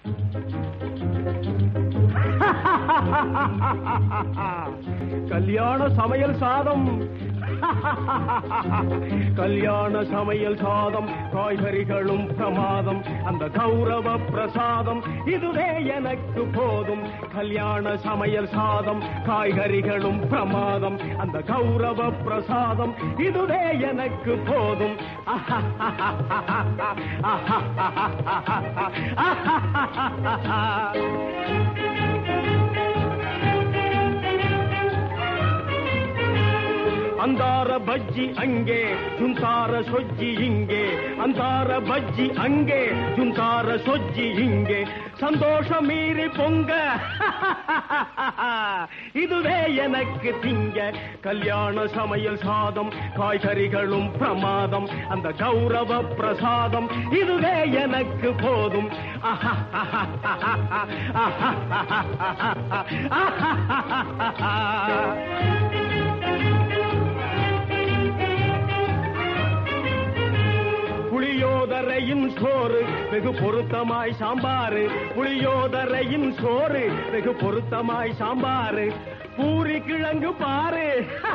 கல்யாண சமையல் சாதம் கல்யாண சமையல் சாதம் காய்கறிகளும் பிரமாதம் அந்த கௌரவ பிரசாதம் இதுவே எனக்கு போதும் கல்யாண சமையல் சாதம் காய்கறிகளும் பிரமாதம் அந்த கௌரவ பிரசாதம் இதுவே எனக்கு போதும் அந்தார பஜ்ஜி அங்கே ஜுந்தார சொஜ்ஜி இங்கே அந்தார பஜ்ஜி அங்கே ஜுந்தார சொஜ்ஜி இங்கே சந்தோஷம் மீறி பொங்க இதுவே எனக்கு திங்க கல்யாண சமையல் சாதம் காய்கறிகளும் பிரமாதம் அந்த கௌரவ பிரசாதம் இதுவே எனக்கு போதும் புளியோதரையின் சோறு வெகு பொருத்தமாய் சாம்பாரு புளியோதரையின் சோறு வெகு பொருத்தமாய் சாம்பாரு பூரி கிழங்கு பாரு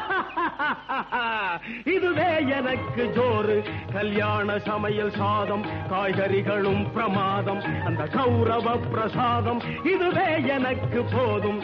இதுவே எனக்கு ஜோறு கல்யாண சமையல் சாதம் காய்கறிகளும் பிரமாதம் அந்த கௌரவ பிரசாதம் இதுவே எனக்கு போதும்